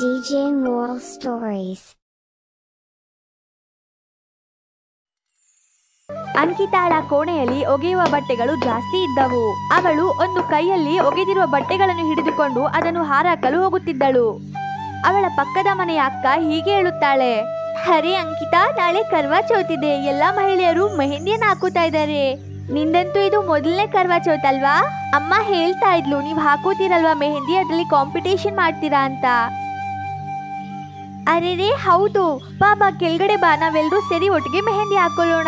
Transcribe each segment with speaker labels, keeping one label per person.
Speaker 1: DJ Moral Stories.
Speaker 2: ಅಂಕಿತಾಳ ಕೋಣೆಯಲ್ಲಿ ಒಗೆಯುವ ಬಟ್ಟೆಗಳು ಜಾಸ್ತಿ ಇದ್ದವು ಅವಳು ಒಂದು ಕೈಯಲ್ಲಿ ಒಗೆದಿರುವ ಬಟ್ಟೆಗಳನ್ನು ಹಿಡಿದುಕೊಂಡು ಅದನ್ನು ಹಾರಾಕಲು ಹೋಗುತ್ತಿದ್ದಳು ಅವಳ ಪಕ್ಕದ ಮನೆಯ ಅಕ್ಕ ಹೀಗೆ ಹೇಳುತ್ತಾಳೆ ಹರೇ ಅಂಕಿತಾ ನಾಳೆ ಕರ್ವಾ ಚೌತ್ ಇದೆ ಎಲ್ಲಾ ಮಹಿಳೆಯರು ಮೆಹಂದಿಯನ್ನ ಹಾಕುತ್ತಾ ಇದ್ದಾರೆ ನಿಂದಂತೂ ಇದು ಮೊದಲನೇ ಕರ್ವಾ ಚೌತ್ ಅಲ್ವಾ ಅಮ್ಮ ಹೇಳ್ತಾ ಇದ್ಲು ನೀವು ಹಾಕೋತೀರಲ್ವಾ ಮೆಹಂದಿ ಅದ್ರಲ್ಲಿ ಕಾಂಪಿಟೇಷನ್ ಮಾಡ್ತೀರಾ ಅಂತ ಅರೆರೇ ಹೌದು ಬಾಬಾ ಕೆಳಗಡೆ ಬಾ ನಾವೆಲ್ಲರೂ ಸೇರಿ ಒಟ್ಟಿಗೆ ಮೆಹಂದಿ ಹಾಕೊಳ್ಳೋಣ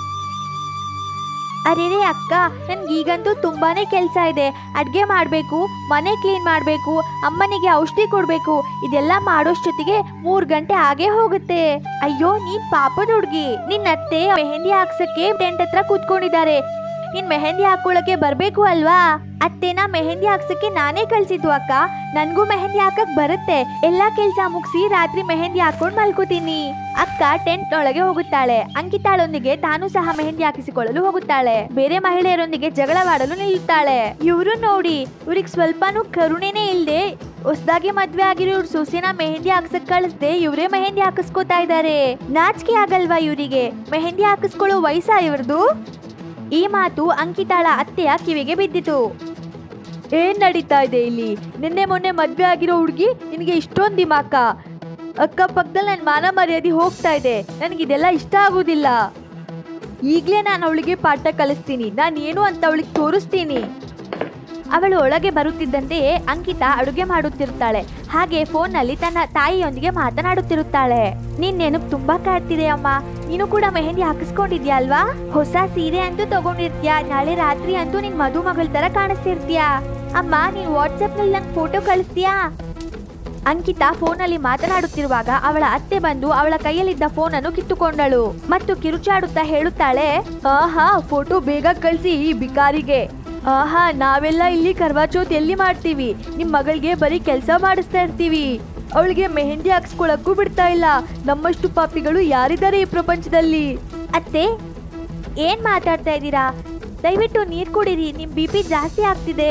Speaker 2: ಅರೆರೇ ಅಕ್ಕ ನನ್ಗೀಗಂತೂ ತುಂಬಾನೇ ಕೆಲಸ ಇದೆ ಅಡ್ಗೆ ಮಾಡಬೇಕು ಮನೆ ಕ್ಲೀನ್ ಮಾಡಬೇಕು ಅಮ್ಮನಿಗೆ ಔಷಧಿ ಕೊಡಬೇಕು ಇದೆಲ್ಲ ಮಾಡೋಷ್ಟೊತ್ತಿಗೆ ಮೂರ್ ಗಂಟೆ ಆಗೇ ಹೋಗುತ್ತೆ ಅಯ್ಯೋ ನೀನ್ ಪಾಪದ ಹುಡ್ಗಿ ನಿನ್ನ ಅತ್ತೆ ಮೆಹಂದಿ ಹಾಕ್ಸಕ್ಕೆ ಟೆಂಟ್ ಹತ್ರ ಕೂತ್ಕೊಂಡಿದ್ದಾರೆ ನೀನ್ ಮೆಹಂದಿ ಹಾಕೊಳ್ಳಕ್ಕೆ ಬರ್ಬೇಕು ಅಲ್ವಾ ಅತ್ತೆನ ಮೆಹಂದಿ ಹಾಕ್ಸಕ್ಕೆ ನಾನೇ ಕಳ್ಸಿದ್ದು ಅಕ್ಕ ನನ್ಗೂ ಮೆಹಂದಿ ಹಾಕಕ್ ಬರುತ್ತೆ ಎಲ್ಲಾ ಕೆಲ್ಸ ಮುಗಿಸಿ ರಾತ್ರಿ ಮೆಹಂದಿ ಹಾಕೊಂಡ್ ಮಲ್ಕೋತೀನಿ ಅಕ್ಕ ಟೆಂಟ್ ಒಳಗೆ ಹೋಗುತ್ತಾಳೆ ಅಂಕಿತಾಳೊಂದಿಗೆ ತಾನು ಸಹ ಮೆಹಂದಿ ಹಾಕಿಸಿಕೊಳ್ಳಲು ಹೋಗುತ್ತಾಳೆ ಬೇರೆ ಮಹಿಳೆಯರೊಂದಿಗೆ ಜಗಳವಾಡಲು ನಿಲ್ಲುತ್ತಾಳೆ ಇವರು ನೋಡಿ ಇವ್ರಿಗೆ ಸ್ವಲ್ಪನೂ ಕರುಣೆನೇ ಇಲ್ದೆ ಹೊಸದಾಗಿ ಮದ್ವೆ ಆಗಿರೋ ಇವ್ರ ಸೊಸೆನ ಮೆಹಂದಿ ಹಾಕ್ಸಕ್ ಕಳಿಸ್ದೆ ಇವರೇ ಮೆಹಂದಿ ಹಾಕಿಸ್ಕೋತಾ ಇದ್ದಾರೆ ನಾಚಿಕೆ ಆಗಲ್ವಾ ಇವರಿಗೆ ಮೆಹಂದಿ ಹಾಕಿಸ್ಕೊಳ್ಳೋ ವಯಸ್ಸಾ ಇವ್ರದು ಈ ಮಾತು ಅಂಕಿತಾಳ ಅತ್ತೆಯ ಕಿವಿಗೆ ಬಿದ್ದಿತು ಏನ್ ನಡೀತಾ ಇದೆ ಇಲ್ಲಿ ನಿನ್ನೆ ಮೊನ್ನೆ ಮದ್ವೆ ಆಗಿರೋ ಹುಡುಗಿ ನಿನಗೆ ಇಷ್ಟೊಂದು ದಿಮಾಕ ಅಕ್ಕಪಕ್ಕದಲ್ಲಿ ನನ್ನ ಮಾನ ಮರ್ಯಾದೆ ಹೋಗ್ತಾ ಇದೆ ನನಗಿದೆಲ್ಲ ಇಷ್ಟ ಆಗುದಿಲ್ಲ ಈಗಲೇ ನಾನು ಅವಳಿಗೆ ಪಾಠ ಕಲಿಸ್ತೀನಿ ನಾನು ಏನು ಅಂತ ಅವಳಿಗೆ ತೋರಿಸ್ತೀನಿ ಅವಳು ಒಳಗೆ ಬರುತ್ತಿದ್ದಂತೆಯೇ ಅಂಕಿತಾ ಅಡುಗೆ ಮಾಡುತ್ತಿರುತ್ತಾಳೆ ಹಾಗೆ ಫೋನ್ನಲ್ಲಿ ತನ್ನ ತಾಯಿಯೊಂದಿಗೆ ಮಾತನಾಡುತ್ತಿರುತ್ತಾಳೆ ನಿನ್ ನೆನಪು ತುಂಬಾ ಕಾಡ್ತಿದೆ ಅಮ್ಮ ನೀನು ಕೂಡ ಮೆಹಂದಿ ಹಾಕಿಸ್ಕೊಂಡಿದ್ಯಾ ಅಲ್ವಾ ಹೊಸ ಸೀರೆ ಅಂತೂ ತಗೊಂಡಿರ್ತೀಯ ನಾಳೆ ರಾತ್ರಿ ಅಂತೂ ನಿನ್ ಮದುಮಗಳ ತರ ಕಾಣಿಸ್ತಿರ್ತೀಯ ಅಮ್ಮ ನೀನ್ ವಾಟ್ಸಪ್ ನಲ್ಲಿ ನಂಗೆ ಫೋಟೋ ಕಳಿಸ್ತೀಯಾ ಅಂಕಿತಾ ಫೋನಲ್ಲಿ ಮಾತನಾಡುತ್ತಿರುವಾಗ ಅವಳ ಅತ್ತೆ ಬಂದು ಅವಳ ಕೈಯಲ್ಲಿದ್ದ ಫೋನನ್ನು ಕಿತ್ತುಕೊಂಡಳು ಮತ್ತು ಕಿರುಚಾಡುತ್ತಾ ಹೇಳುತ್ತಾಳೆ ಆಹಾ ಫೋಟೋ ಬೇಗ ಕಳಿಸಿ ಈ ಬಿಕಾರಿಗೆ ಆಹಾ ನಾವೆಲ್ಲ ಇಲ್ಲಿ ಕರ್ವಾಚೌತ್ ಎಲ್ಲಿ ಮಾಡ್ತೀವಿ ನಿಮ್ ಮಗಳಿಗೆ ಬರೀ ಕೆಲಸ ಮಾಡಿಸ್ತಾ ಇರ್ತೀವಿ ಅವಳಿಗೆ ಮೆಹಂದಿ ಹಾಕ್ಸ್ಕೊಳಕ್ಕೂ ಬಿಡ್ತಾ ಇಲ್ಲ ನಮ್ಮಷ್ಟು ಪಾಪಿಗಳು ಯಾರಿದ್ದಾರೆ ಈ ಪ್ರಪಂಚದಲ್ಲಿ ಅತ್ತೆ ಏನ್ ಮಾತಾಡ್ತಾ ಇದ್ದೀರಾ ದಯವಿಟ್ಟು ನೀರ್ ಕುಡೀರಿ ನಿಮ್ ಬಿ ಪಿ ಜಾಸ್ತಿ ಆಗ್ತಿದೆ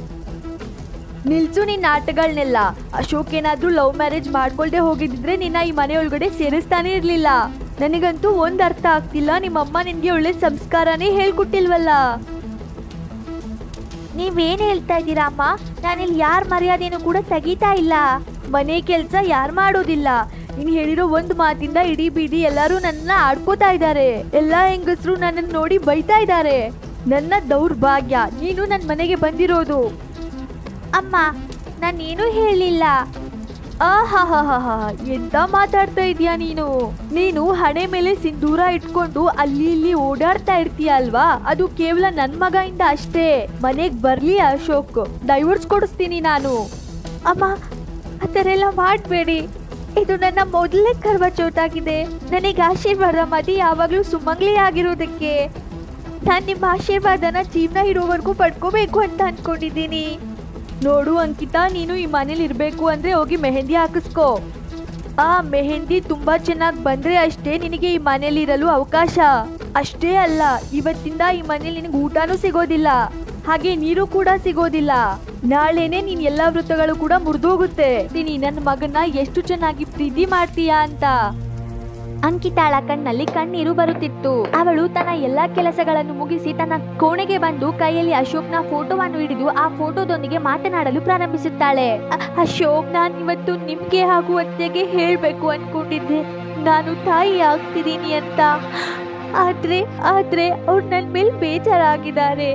Speaker 2: ನಿಲ್ಸು ನಿನ್ನ ಆಟಗಳನ್ನೆಲ್ಲ ಅಶೋಕ್ ಏನಾದ್ರೂ ಲವ್ ಮ್ಯಾರೇಜ್ ಮಾಡ್ಕೊಳ್ದೆ ಹೋಗಿದ್ರೆ ನಿನ್ನ ಈ ಮನೆ ಒಳಗಡೆ ಸೇರಿಸ್ತಾನೆ ಇರ್ಲಿಲ್ಲ ನನಗಂತೂ ಒಂದ್ ಅರ್ಥ ಆಗ್ತಿಲ್ಲ ನಿಮ್ಮಮ್ಮ ನಿನ್ಗೆ ಒಳ್ಳೆ ಸಂಸ್ಕಾರನೇ ಹೇಳ್ಕೊಟ್ಟಿಲ್ವಲ್ಲ ನೀವೇನ್ ಹೇಳ್ತಾ ಇದ್ದೀರಾ ಅಮ್ಮ ನಾನಿಲ್ಲಿ ಯಾರ ಮರ್ಯಾದೆನೂ ಕೂಡ ತೆಗಿತಾ ಇಲ್ಲ ಮನೆ ಕೆಲಸ ಯಾರು ಮಾಡೋದಿಲ್ಲ ನೀನ್ ಹೇಳಿರೋ ಒಂದ್ ಮಾತಿಂದ ಇಡೀ ಬೀದಿ ಎಲ್ಲರೂ ನನ್ನ ಆಡ್ಕೋತಾ ಇದ್ದಾರೆ ಎಲ್ಲಾ ಹೆಂಗಸರು ನನ್ನನ್ನು ನೋಡಿ ಬೈತಾ ಇದ್ದಾರೆ ನನ್ನ ದೌರ್ಭಾಗ್ಯ ನೀನು ನನ್ನ ಮನೆಗೆ ಬಂದಿರೋದು ಅಮ್ಮ ನಾನೇನು ಹೇಳಿಲ್ಲ ಆಹಾಹಾಹಾ ಎಂತ ಮಾತಾಡ್ತಾ ಇದೀಯ ನೀನು ನೀನು ಹಣೆ ಮೇಲೆ ಸಿಂಧೂರ ಇಟ್ಕೊಂಡು ಅಲ್ಲಿ ಇಲ್ಲಿ ಓಡಾಡ್ತಾ ಇರ್ತೀಯ ಅಲ್ವಾ ಅದು ಕೇವಲ ನನ್ ಮಗಯಿಂದ ಅಷ್ಟೇ ಮನೆಗ್ ಬರ್ಲಿ ಅಶೋಕ್ ಡೈವರ್ಸ್ ಕೊಡಿಸ್ತೀನಿ ನಾನು ಅಮ್ಮ ಆ ಥರ ಎಲ್ಲ ಮಾಡಬೇಡಿ ಇದು ನನ್ನ ಮೊದಲನೇ ಕರ್ವ ಚೌತಾಗಿದೆ ನನಗೆ ಆಶೀರ್ವಾದ ಮದಿ ಯಾವಾಗಲೂ ಸುಮಂಗ್ಲಿ ಆಗಿರೋದಕ್ಕೆ ನಾನು ನಿಮ್ಮ ಆಶೀರ್ವಾದನ ಜೀವನ ಇರೋವರೆಗೂ ಪಡ್ಕೋಬೇಕು ಅಂತ ಅನ್ಕೊಂಡಿದ್ದೀನಿ ನೋಡು ಅಂಕಿತಾ ನೀನು ಈ ಮನೇಲಿ ಇರಬೇಕು ಅಂದ್ರೆ ಹೋಗಿ ಮೆಹಂದಿ ಹಾಕಿಸ್ಕೋ ಆ ಮೆಹಂದಿ ತುಂಬಾ ಚೆನ್ನಾಗಿ ಬಂದ್ರೆ ಅಷ್ಟೇ ನಿನಗೆ ಈ ಮನೇಲಿ ಇರಲು ಅವಕಾಶ ಅಷ್ಟೇ ಅಲ್ಲ ಇವತ್ತಿಂದ ಈ ಮನೇಲಿ ನಿನಗೆ ಊಟನೂ ಸಿಗೋದಿಲ್ಲ ಹಾಗೆ ನೀರು ಕೂಡ ಸಿಗೋದಿಲ್ಲ ನಾಳೆನೆ ನೀನ್ ಎಲ್ಲಾ ವೃತ್ತಗಳು ಕೂಡ ಮುರಿದೋಗುತ್ತೆ ನೀ ನನ್ನ ಮಗನ ಎಷ್ಟು ಚೆನ್ನಾಗಿ ಪ್ರೀತಿ ಮಾಡ್ತೀಯಾ ಅಂತ ಅಂಕಿತಾಳ ಕಣ್ಣಲ್ಲಿ ಕಣ್ಣೀರು ಬರುತ್ತಿತ್ತು ಅವಳು ತನ್ನ ಎಲ್ಲಾ ಕೆಲಸಗಳನ್ನು ಮುಗಿಸಿ ತನ್ನ ಕೋಣೆಗೆ ಬಂದು ಕೈಯಲ್ಲಿ ಅಶೋಕ್ನ ಫೋಟೋವನ್ನು ಹಿಡಿದು ಆ ಫೋಟೋದೊಂದಿಗೆ ಮಾತನಾಡಲು ಪ್ರಾರಂಭಿಸುತ್ತಾಳೆ ಅ- ಅಶೋಕ್ ನಾನು ಇವತ್ತು ನಿಮ್ಗೆ ಹಾಗೂ ಅತ್ತೆಗೆ ಹೇಳ್ಬೇಕು ಅನ್ಕೊಂಡಿದ್ದೆ ನಾನು ತಾಯಿ ಆಗ್ತಿದ್ದೀನಿ ಅಂತ ಆದ್ರೆ ಆದ್ರೆ ಅವ್ರು ನನ್ನ ಮೇಲೆ ಬೇಜಾರಾಗಿದ್ದಾರೆ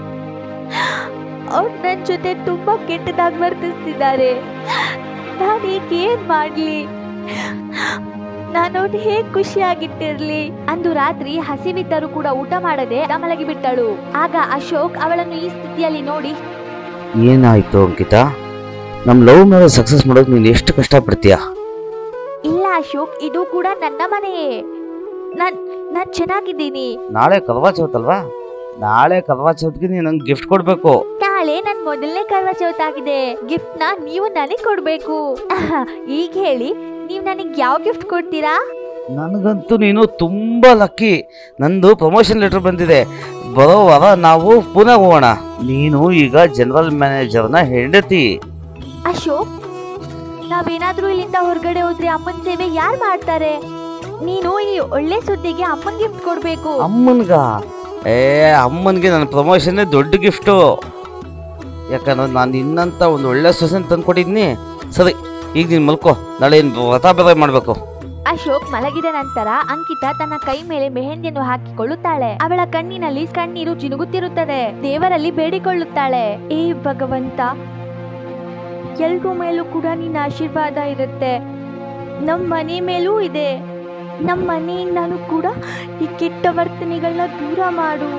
Speaker 2: ಅವ್ರು ನನ್ನ ಜೊತೆ ತುಂಬಾ ಕೆಟ್ಟದಾಗಿ ವರ್ತಿಸ್ತಿದ್ದಾರೆ ನಾನು ಈಗ ಏನ್ ಮಾಡ್ಲಿ ನಾನು ಅವ್ನು ಹೇಗ್ ಖುಷಿಯಾಗಿಟ್ಟಿರ್ಲಿ ಅಂದು ರಾತ್ರಿ ಹಸಿವಿದ್ದರೂ ಕೂಡ ಊಟ ಮಾಡದೆ ಮಲಗಿ ಬಿಟ್ಟಳು ಆಗ ಅಶೋಕ್ ಅವಳನ್ನು ಈ ಸ್ಥಿತಿಯಲ್ಲಿ ನೋಡಿ
Speaker 3: ಏನಾಯ್ತು ಅಂಕಿತಾ ನಮ್ಮ ಲವ್ ಮ್ಯಾರೇಜ್ ಸಕ್ಸಸ್ ಮಾಡೋಕೆ ನೀನು ಎಷ್ಟು ಕಷ್ಟಪಡ್ತೀಯ
Speaker 2: ಇಲ್ಲ ಅಶೋಕ್ ಇದು ಕೂಡ ನನ್ನ ಮನೆಯೇ ನಾನ್ ನಾನ್ ಚೆನ್ನಾಗಿದ್ದೀನಿ
Speaker 3: ನಾಳೆ ಕರ್ವಾ ಚೌತ್ ಅಲ್ವಾ ನಾಳೆ ಕರ್ವಾ ಚೌತ್ಗೆ ನೀನು ನಂಗೆ ಗಿಫ್ಟ್ ಕೊಡಬೇಕು
Speaker 2: ನಾಳೆ ನನ್ ಮೊದಲನೇ ಕರ್ವ ಚೌತ್ ಆಗಿದೆ ಗಿಫ್ಟ್ ನ ನೀವು ನನಗ್ ಕೊಡ್ಬೇಕು ಈಗ ಹೇಳಿ ನೀವ್ ನನಗ್ ಯಾವ ಗಿಫ್ಟ್ ಕೊಡ್ತೀರಾ
Speaker 3: ನನಗಂತೂ ನೀನು ತುಂಬ ಲಕ್ಕಿ ನಂದು ಪ್ರಮೋಷನ್ ಲೆಟರ್ ಬಂದಿದೆ ಬರೋ ವಾರ ನಾವು ಪುನಃ ಹೋಗೋಣ ನೀನು ಈಗ ಜನರಲ್ ಮ್ಯಾನೇಜರ್ನ ಹೆಂಡತಿ
Speaker 2: ಅಶೋಕ್ ನಾವೇನಾದ್ರೂ ಇಲ್ಲಿಂದ ಹೊರಗಡೆ ಹೋದ್ರೆ ಅಮ್ಮನ ಸೇವೆ ಯಾರು ಮಾಡ್ತಾರೆ ನೀನು ಈ ಒಳ್ಳೆ ಸುದ್ದಿಗೆ ಅಮ್ಮನ್ ಗಿಫ್ಟ್ ಕೊಡ್ಬೇಕು
Speaker 3: ಅಮ್ಮನ್ಗ ಏ ಅಮ್ಮನಿಗೆ ನನ್ನ ಪ್ರಮೋಷನ್ನೇ ದೊಡ್ಡ ಗಿಫ್ಟು ಯಾಕಂದ್ರೆ ನಾನು ಇನ್ನಂತ ಒಂದು ಒಳ್ಳೆ ಸೊಸೆನ ತಂದ್ಕೊಟ್ಟಿದ್ನಿ ಸರಿ ಈಗ ನೀನು ಮಲ್ಕೋ ನಾಳೆ ಏನು ವ್ರತ ಬೇರೆ ಮಾಡಬೇಕು
Speaker 2: ಅಶೋಕ್ ಮಲಗಿದ ನಂತರ ಅಂಕಿತಾ ತನ್ನ ಕೈ ಮೇಲೆ ಮೆಹಂದಿಯನ್ನು ಹಾಕಿಕೊಳ್ಳುತ್ತಾಳೆ ಅವಳ ಕಣ್ಣಿನಲ್ಲಿ ಕಣ್ಣೀರು ಜಿನುಗುತ್ತಿರುತ್ತದೆ ದೇವರಲ್ಲಿ ಬೇಡಿಕೊಳ್ಳುತ್ತಾಳೆ ಏ ಭಗವಂತ ಎಲ್ರ ಮೇಲೂ ಕೂಡ ನಿನ್ನ ಆಶೀರ್ವಾದ ಇರುತ್ತೆ ನಮ್ಮ ಮನೆ ಮೇಲೂ ಇದೆ ನಮ್ಮ ಮನೆಯಿಂದನೂ ಕೂಡ ಈ ಕೆಟ್ಟ ವರ್ತನೆಗಳನ್ನ ದೂರ ಮಾಡು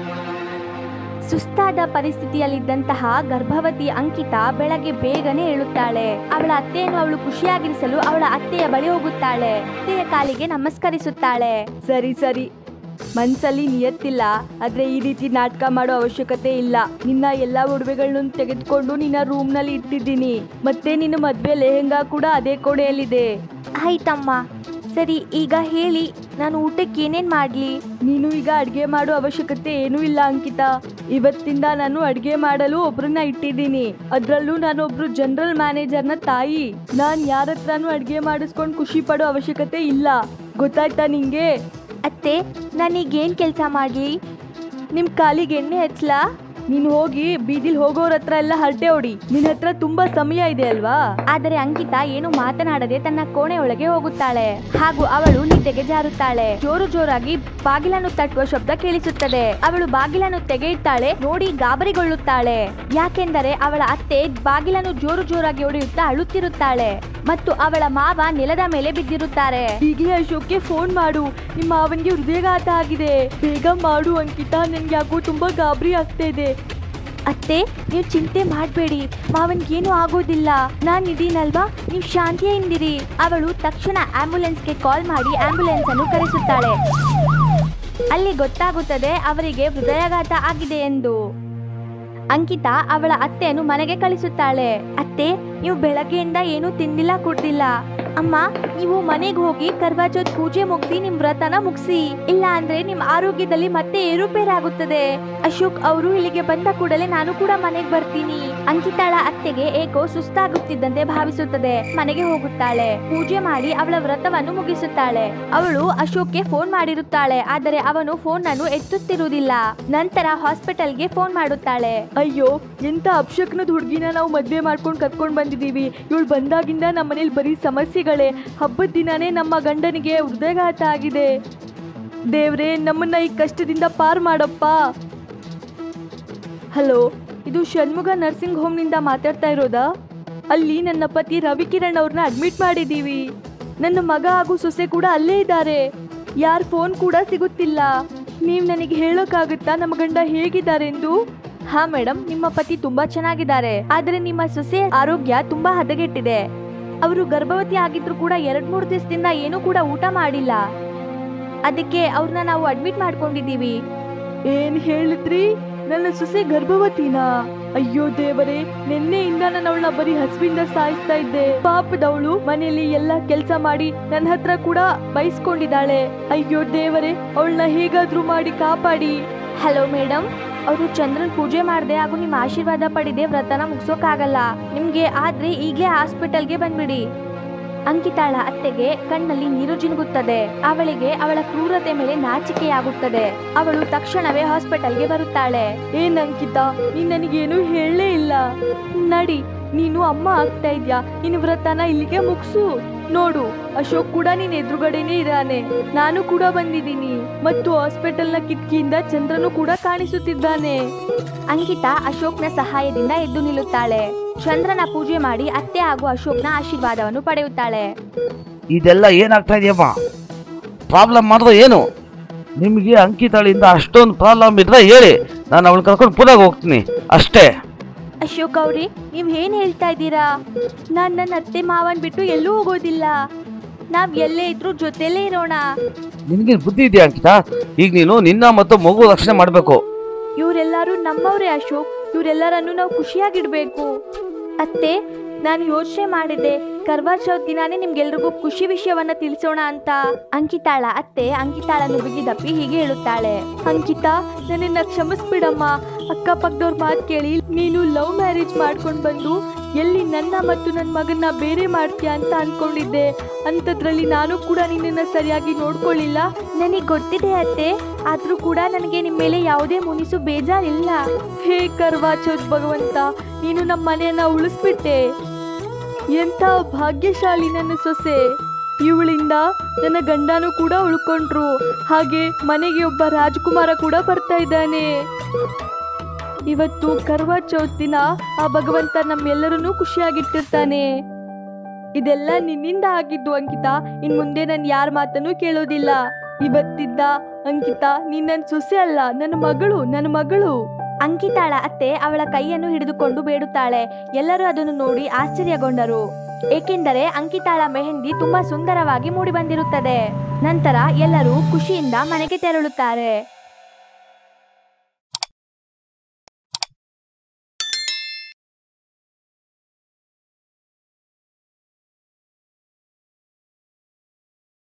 Speaker 2: ಸುಸ್ತಾದ ಪರಿಸ್ಥಿತಿಯಲ್ಲಿದ್ದಂತಹ ಗರ್ಭವತಿ ಅಂಕಿತಾ ಬೆಳಗ್ಗೆ ಬೇಗನೆ ಏಳುತ್ತಾಳೆ ಅವಳ ಅತ್ತೆಯನ್ನು ಅವಳು ಖುಷಿಯಾಗಿರಿಸಲು ಅವಳ ಅತ್ತೆಯ ಬಳಿ ಹೋಗುತ್ತಾಳೆ ಅತ್ತೆಯ ಕಾಲಿಗೆ ನಮಸ್ಕರಿಸುತ್ತಾಳೆ
Speaker 4: ಸರಿ ಸರಿ ಮನ್ಸಲ್ಲಿ ನಿಯತ್ತಿಲ್ಲ ಆದ್ರೆ ಈ ರೀತಿ ನಾಟಕ ಮಾಡೋ ಅವಶ್ಯಕತೆ ಇಲ್ಲ ನಿನ್ನ ಎಲ್ಲಾ ಒಡವೆಗಳನ್ನ ತೆಗೆದುಕೊಂಡು ನಿನ್ನ ರೂಮ್ ನಲ್ಲಿ ಇಟ್ಟಿದ್ದೀನಿ ಮತ್ತೆ ನಿನ್ನ ಮದ್ವೆ ಲೆಹೆಂಗಾ ಕೂಡ ಅದೇ ಕೋಣೆಯಲ್ಲಿದೆ
Speaker 2: ಆಯ್ತಮ್ಮ ಸರಿ ಈಗ ಹೇಳಿ ನಾನು ಊಟಕ್ಕೆ ಏನೇನ್ ಮಾಡ್ಲಿ
Speaker 4: ನೀನು ಈಗ ಅಡ್ಗೆ ಮಾಡೋ ಅವಶ್ಯಕತೆ ಏನೂ ಇಲ್ಲ ಅಂಕಿತಾ ಇವತ್ತಿಂದ ನಾನು ಅಡ್ಗೆ ಮಾಡಲು ಒಬ್ರನ್ನ ಇಟ್ಟಿದ್ದೀನಿ ಅದ್ರಲ್ಲೂ ನಾನೊಬ್ರು ಜನರಲ್ ಮ್ಯಾನೇಜರ್ನ ತಾಯಿ ನಾನ್ ಯಾರ ಹತ್ರನೂ ಅಡ್ಗೆ ಮಾಡಿಸ್ಕೊಂಡು ಖುಷಿ ಪಡೋ ಅವಶ್ಯಕತೆ ಇಲ್ಲ ಗೊತ್ತಾಯ್ತಾ ನಿಂಗೆ
Speaker 2: ಅತ್ತೆ ನಾನೀಗೇನ್ ಕೆಲಸ ಮಾಡ್ಲಿ
Speaker 4: ನಿಮ್ ಕಾಲಿಗೆ ಎಣ್ಣೆ ಹಚ್ಲಾ ನೀನು ಹೋಗಿ ಬೀದಿಲ್ ಹೋಗೋರ ಹತ್ರ ಎಲ್ಲ ಹರಟೆ ಹೊಡಿ ನಿನ್ ಹತ್ರ ತುಂಬಾ ಸಮಯ ಇದೆ ಅಲ್ವಾ
Speaker 2: ಆದರೆ ಅಂಕಿತಾ ಏನು ಮಾತನಾಡದೆ ತನ್ನ ಕೋಣೆ ಒಳಗೆ ಹೋಗುತ್ತಾಳೆ ಹಾಗೂ ಅವಳು ನಿದ್ದೆಗೆ ಜಾರುತ್ತಾಳೆ ಜೋರು ಜೋರಾಗಿ ಬಾಗಿಲನ್ನು ತಟ್ಟುವ ಶಬ್ದ ಕೇಳಿಸುತ್ತದೆ ಅವಳು ಬಾಗಿಲನ್ನು ತೆಗೆಯುತ್ತಾಳೆ ನೋಡಿ ಗಾಬರಿಗೊಳ್ಳುತ್ತಾಳೆ ಯಾಕೆಂದರೆ ಅವಳ ಅತ್ತೆ ಬಾಗಿಲನ್ನು ಜೋರು ಜೋರಾಗಿ ಹೊಡೆಯುತ್ತಾ ಅಳುತ್ತಿರುತ್ತಾಳೆ ಮತ್ತು ಅವಳ ಮಾವ ನೆಲದ ಮೇಲೆ ಬಿದ್ದಿರುತ್ತಾರೆ
Speaker 4: ಹೀಗೆ ಅಶೋಕ್ಗೆ ಫೋನ್ ಮಾಡು ನಿಮ್ಮ ಮಾವನ್ಗೆ ಹೃದಯಘಾತ ಆಗಿದೆ ಬೇಗ ಮಾಡು ಅಂಕಿತಾ ನನ್ಗೆ ಯಾಕೋ ತುಂಬಾ ಗಾಬರಿ ಆಗ್ತಾ ಇದೆ
Speaker 2: ಅತ್ತೆ ನೀವು ಚಿಂತೆ ಮಾಡಬೇಡಿ ಮಾವನ್ಗೇನು ಆಗೋದಿಲ್ಲ ನಾನ್ ಇದೀನಲ್ವಾ ನೀವು ಶಾಂತಿಯಿಂದಿರಿ ಅವಳು ತಕ್ಷಣ ಆಂಬ್ಯುಲೆನ್ಸ್ಗೆ ಕಾಲ್ ಮಾಡಿ ಆಂಬ್ಯುಲೆನ್ಸ್ ಅನ್ನು ಕರೆಸುತ್ತಾಳೆ ಅಲ್ಲಿ ಗೊತ್ತಾಗುತ್ತದೆ ಅವರಿಗೆ ಹೃದಯಾಘಾತ ಆಗಿದೆ ಎಂದು ಅಂಕಿತಾ ಅವಳ ಅತ್ತೆಯನ್ನು ಮನೆಗೆ ಕಳಿಸುತ್ತಾಳೆ ಅತ್ತೆ ನೀವು ಬೆಳಗ್ಗೆಯಿಂದ ಏನೂ ತಿಂದಿಲ್ಲ ಕುಡ್ದಿಲ್ಲ ಅಮ್ಮ ನೀವು ಮನೆಗೆ ಹೋಗಿ ಕರ್ವಾಚೌತ್ ಪೂಜೆ ಮುಗಿಸಿ ನಿಮ್ ವ್ರತನ ಮುಗಿಸಿ ಇಲ್ಲ ಅಂದ್ರೆ ನಿಮ್ ಆರೋಗ್ಯದಲ್ಲಿ ಮತ್ತೆ ಏರುಪೇರಾಗುತ್ತದೆ ಅಶೋಕ್ ಅವರು ಇಲ್ಲಿಗೆ ಬಂದ ಕೂಡಲೇ ನಾನು ಕೂಡ ಮನೆಗೆ ಬರ್ತೀನಿ ಅಂಕಿತಾಳ ಅತ್ತೆಗೆ ಏಕೋ ಸುಸ್ತಾಗುತ್ತಿದ್ದಂತೆ ಭಾವಿಸುತ್ತದೆ ಮನೆಗೆ ಹೋಗುತ್ತಾಳೆ ಪೂಜೆ ಮಾಡಿ ಅವಳ ವ್ರತವನ್ನು ಮುಗಿಸುತ್ತಾಳೆ ಅವಳು ಅಶೋಕ್ಗೆ ಫೋನ್ ಮಾಡಿರುತ್ತಾಳೆ ಆದರೆ ಅವನು ಫೋನ್ ಅನ್ನು ಎತ್ತುತ್ತಿರುವುದಿಲ್ಲ ನಂತರ ಹಾಸ್ಪಿಟಲ್ಗೆ ಫೋನ್ ಮಾಡುತ್ತಾಳೆ
Speaker 4: ಅಯ್ಯೋ ಎಂತ ಅಪ್ಶಕ್ನದ ಹುಡುಗಿನ ನಾವು ಮದ್ವೆ ಮಾಡ್ಕೊಂಡು ಕರ್ಕೊಂಡು ಬಂದಿದ್ದೀವಿ ಇವಳು ಬಂದಾಗಿಂದ ನಮ್ಮ ಮನೇಲಿ ಬರೀ ಸಮಸ್ಯೆಗಳೇ ಹಬ್ಬದ ದಿನಾನೇ ನಮ್ಮ ಗಂಡನಿಗೆ ಹೃದಯಘಾತ ಆಗಿದೆ ದೇವ್ರೇ ನಮ್ಮನ್ನ ಈ ಕಷ್ಟದಿಂದ ಪಾರ್ ಮಾಡಪ್ಪ ಹಲೋ ಇದು ಷಣ್ಮುಗ ನರ್ಸಿಂಗ್ ಹೋಮ್ನಿಂದ ಮಾತಾಡ್ತಾ ಇರೋದಾ ಅಲ್ಲಿ ನನ್ನ ಪತಿ ರವಿಕಿರಣ್ ಅವ್ರನ್ನ ಅಡ್ಮಿಟ್ ಮಾಡಿದ್ದೀವಿ ನನ್ನ ಮಗ ಹಾಗೂ ಸೊಸೆ ಕೂಡ ಅಲ್ಲೇ ಇದ್ದಾರೆ ಯಾರ ಫೋನ್ ಕೂಡ ಸಿಗುತ್ತಿಲ್ಲ ನೀವು ನನಗೆ ಹೇಳೋಕ್ಕಾಗುತ್ತಾ ನಮ್ಮ ಗಂಡ ಹೇಗಿದ್ದಾರೆಂದು
Speaker 2: ಹಾ ಮೇಡಮ್ ನಿಮ್ಮ ಪತಿ ತುಂಬಾ ಚೆನ್ನಾಗಿದ್ದಾರೆ ಆದ್ರೆ ನಿಮ್ಮ ಸೊಸೆ ಆರೋಗ್ಯ ತುಂಬಾ ಹದಗೆಟ್ಟಿದೆ ಅವರು ಗರ್ಭವತಿ ಆಗಿದ್ರು ಕೂಡ ಎರಡ್ ಮೂರು ದಿವಸದಿಂದ ಏನೂ ಕೂಡ ಊಟ ಮಾಡಿಲ್ಲ ಅದಕ್ಕೆ ಅವ್ರನ್ನ ನಾವು ಅಡ್ಮಿಟ್ ಮಾಡ್ಕೊಂಡಿದೀವಿ
Speaker 4: ಏನ್ ಹೇಳಿದ್ರಿ ನನ್ನ ಸೊಸೆ ಗರ್ಭವತಿನಾ ಅಯ್ಯೋ ದೇವರೇ ನಿನ್ನೆಯಿಂದ ನಾನು ಅವಳನ್ನ ಬರೀ ಹಸುವಿಂದ ಸಾಯಿಸ್ತಾ ಇದ್ದೆ ಪಾಪದವಳು ಮನೆಯಲ್ಲಿ ಎಲ್ಲ ಕೆಲಸ ಮಾಡಿ ನನ್ನ ಹತ್ರ ಕೂಡ ಬಯಸ್ಕೊಂಡಿದ್ದಾಳೆ ಅಯ್ಯೋ ದೇವರೇ ಅವಳನ್ನ ಹೇಗಾದ್ರೂ ಮಾಡಿ ಕಾಪಾಡಿ
Speaker 2: ಹಲೋ ಮೇಡಮ್ ಅವರು ಚಂದ್ರನ್ ಪೂಜೆ ಮಾಡದೆ ಹಾಗೂ ನಿಮ್ಮ ಆಶೀರ್ವಾದ ಪಡೆದೆ ವ್ರತನ ಮುಗಿಸೋಕ್ಕಾಗಲ್ಲ ನಿಮ್ಗೆ ಆದ್ರೆ ಈಗಲೇ ಹಾಸ್ಪಿಟಲ್ಗೆ ಬಂದ್ಬಿಡಿ ಅಂಕಿತಾಳ ಅತ್ತೆಗೆ ಕಣ್ಣಲ್ಲಿ ನೀರು ಜಿನುಗುತ್ತದೆ ಅವಳಿಗೆ ಅವಳ ಕ್ರೂರತೆ ಮೇಲೆ ನಾಚಿಕೆಯಾಗುತ್ತದೆ ಅವಳು ತಕ್ಷಣವೇ ಹಾಸ್ಪಿಟಲ್ಗೆ ಬರುತ್ತಾಳೆ
Speaker 4: ಏನ್ ಅಂಕಿತ ನೀನ್ ನನಗೇನು ಹೇಳಲೇ ಇಲ್ಲ ನಡಿ ನೀನು ಅಮ್ಮ ಆಗ್ತಾ ಇದ್ಯಾ ನಿನ್ನ ವ್ರತನ ಇಲ್ಲಿಗೆ ಮುಗ್ಸು ನೋಡು ಅಶೋಕ್ ಕೂಡ ನೀನ್ ಎದುರುಗಡೆನೆ ಇರಾನೆ ನಾನು ಕೂಡ ಬಂದಿದ್ದೀನಿ ಮತ್ತು ಹಾಸ್ಪಿಟಲ್ನ ಕಿಟಕಿಯಿಂದ ಚಂದ್ರನು ಕೂಡ ಕಾಣಿಸುತ್ತಿದ್ದಾನೆ
Speaker 2: ಅಂಕಿತಾ ಅಶೋಕ್ನ ಸಹಾಯದಿಂದ ಎದ್ದು ನಿಲ್ಲುತ್ತಾಳೆ ಚಂದ್ರನ ಪೂಜೆ ಮಾಡಿ ಅತ್ತೆ ಹಾಗೂ ಅಶೋಕ್ನ ಆಶೀರ್ವಾದವನ್ನು ಪಡೆಯುತ್ತಾಳೆ
Speaker 3: ಇದೆಲ್ಲ ಏನಾಗ್ತಾ ಇದೆಯಮ್ಮ ಪ್ರಾಬ್ಲಮ್ ಮಾಡಿದ್ರೆ ಏನು ನಿಮಗೆ ಅಂಕಿತಾಳಿಂದ ಅಷ್ಟೊಂದು ಪ್ರಾಬ್ಲಮ್ ಇದ್ರೆ ಹೇಳಿ ನಾನು ಅವಳು ಕರ್ಕೊಂಡು ಪುನಃ ಹೋಗ್ತೀನಿ ಅಷ್ಟೇ
Speaker 2: ಅಶೋಕ್ ಅವ್ರಿ ನೀವ್ ಏನ್ ಹೇಳ್ತಾ ಇದ್ದೀರಾ ನಾನ್ ನನ್ನ ಅತ್ತೆ ಮಾವನ್ ಬಿಟ್ಟು ಎಲ್ಲೂ ಹೋಗೋದಿಲ್ಲ ನಾವ್ ಎಲ್ಲೇ ಇದ್ರೂ ಜೊತೆಲೇ ಇರೋಣ
Speaker 3: ನಿನಗೆ ಬುದ್ಧಿ ಇದೆಯಾ ಅಂಕಿತಾ ಈಗ ನೀನು ನಿನ್ನ ಮತ್ತು ಮಗು ರಕ್ಷಣೆ ಮಾಡಬೇಕು
Speaker 2: ಇವರೆಲ್ಲರೂ ನಮ್ಮವ್ರೇ ಅಶೋಕ್ ಇವರೆಲ್ಲರನ್ನು ನಾವು ಖುಷಿಯಾಗಿಡ್ಬೇಕು ಅತ್ತೆ ನಾನು ಯೋಚನೆ ಮಾಡಿದೆ ಕರ್ವಾ ಚೌತ್ ದಿನಾನೇ ನಿಮ್ಗೆಲ್ರಿಗೂ ಖುಷಿ ವಿಷಯವನ್ನ ತಿಳಿಸೋಣ ಅಂತ ಅಂಕಿತಾಳ ಅತ್ತೆ ಅಂಕಿತಾಳನ್ನು ಬಿಗಿದಪ್ಪಿ ಹೀಗೆ ಹೇಳುತ್ತಾಳೆ
Speaker 4: ಅಂಕಿತಾ ನನ್ನನ್ನ ಕ್ಷಮಿಸ್ಬಿಡಮ್ಮ ಅಕ್ಕಪಕ್ಕದವ್ರ ಮಾತು ಕೇಳಿ ನೀನು ಲವ್ ಮ್ಯಾರೇಜ್ ಮಾಡ್ಕೊಂಡು ಬಂದು ಎಲ್ಲಿ ನನ್ನ ಮತ್ತು ನನ್ನ ಮಗನ್ನ ಬೇರೆ ಮಾಡ್ತೀಯ ಅಂತ ಅನ್ಕೊಂಡಿದ್ದೆ ಅಂಥದ್ರಲ್ಲಿ ನಾನು ಕೂಡ ನಿನ್ನನ್ನ ಸರಿಯಾಗಿ ನೋಡ್ಕೊಳ್ಳಿಲ್ಲ
Speaker 2: ನನಗೆ ಗೊತ್ತಿದೆ ಅತ್ತೆ ಆದ್ರೂ ಕೂಡ ನನಗೆ ನಿಮ್ಮ ಮೇಲೆ ಯಾವುದೇ ಮುನಿಸು ಬೇಜಾರಿಲ್ಲ
Speaker 4: ಹೇ ಕರ್ವಾಚೌತ್ ಭಗವಂತ ನೀನು ನಮ್ಮ ಮನೆಯನ್ನ ಉಳಿಸ್ಬಿಟ್ಟೆ ಎಂಥ ಭಾಗ್ಯಶಾಲಿ ನನ್ನ ಸೊಸೆ ಇವಳಿಂದ ನನ್ನ ಗಂಡನೂ ಕೂಡ ಉಳ್ಕೊಂಡ್ರು ಹಾಗೆ ಮನೆಗೆ ಒಬ್ಬ ರಾಜಕುಮಾರ ಕೂಡ ಬರ್ತಾ ಇದ್ದಾನೆ ಇವತ್ತು ಕರ್ವಾ ಚೌತ್ ದಿನ ಆ ಭಗವಂತ ನಮ್ಮೆಲ್ಲರನ್ನೂ ಖುಷಿಯಾಗಿಟ್ಟಿರ್ತಾನೆ ಇದೆಲ್ಲ ನಿನ್ನಿಂದ ಆಗಿದ್ದು ಅಂಕಿತ ಇನ್ ಮುಂದೆ ನಾನು ಯಾರ ಮಾತನ್ನು ಕೇಳೋದಿಲ್ಲ ಇವತ್ತಿದ್ದ ಅಂಕಿತ ನೀನ್ ನನ್ನ ಸೊಸೆ ಅಲ್ಲ ನನ್ನ ಮಗಳು ನನ್ನ ಮಗಳು
Speaker 2: ಅಂಕಿತಾಳ ಅತ್ತೆ ಅವಳ ಕೈಯನ್ನು ಹಿಡಿದುಕೊಂಡು ಬೇಡುತ್ತಾಳೆ ಎಲ್ಲರೂ ಅದನ್ನು ನೋಡಿ ಆಶ್ಚರ್ಯಗೊಂಡರು ಏಕೆಂದರೆ ಅಂಕಿತಾಳ ಮೆಹಂದಿ ತುಂಬಾ ಸುಂದರವಾಗಿ ಮೂಡಿಬಂದಿರುತ್ತದೆ ನಂತರ ಎಲ್ಲರೂ ಖುಷಿಯಿಂದ ಮನೆಗೆ ತೆರಳುತ್ತಾರೆ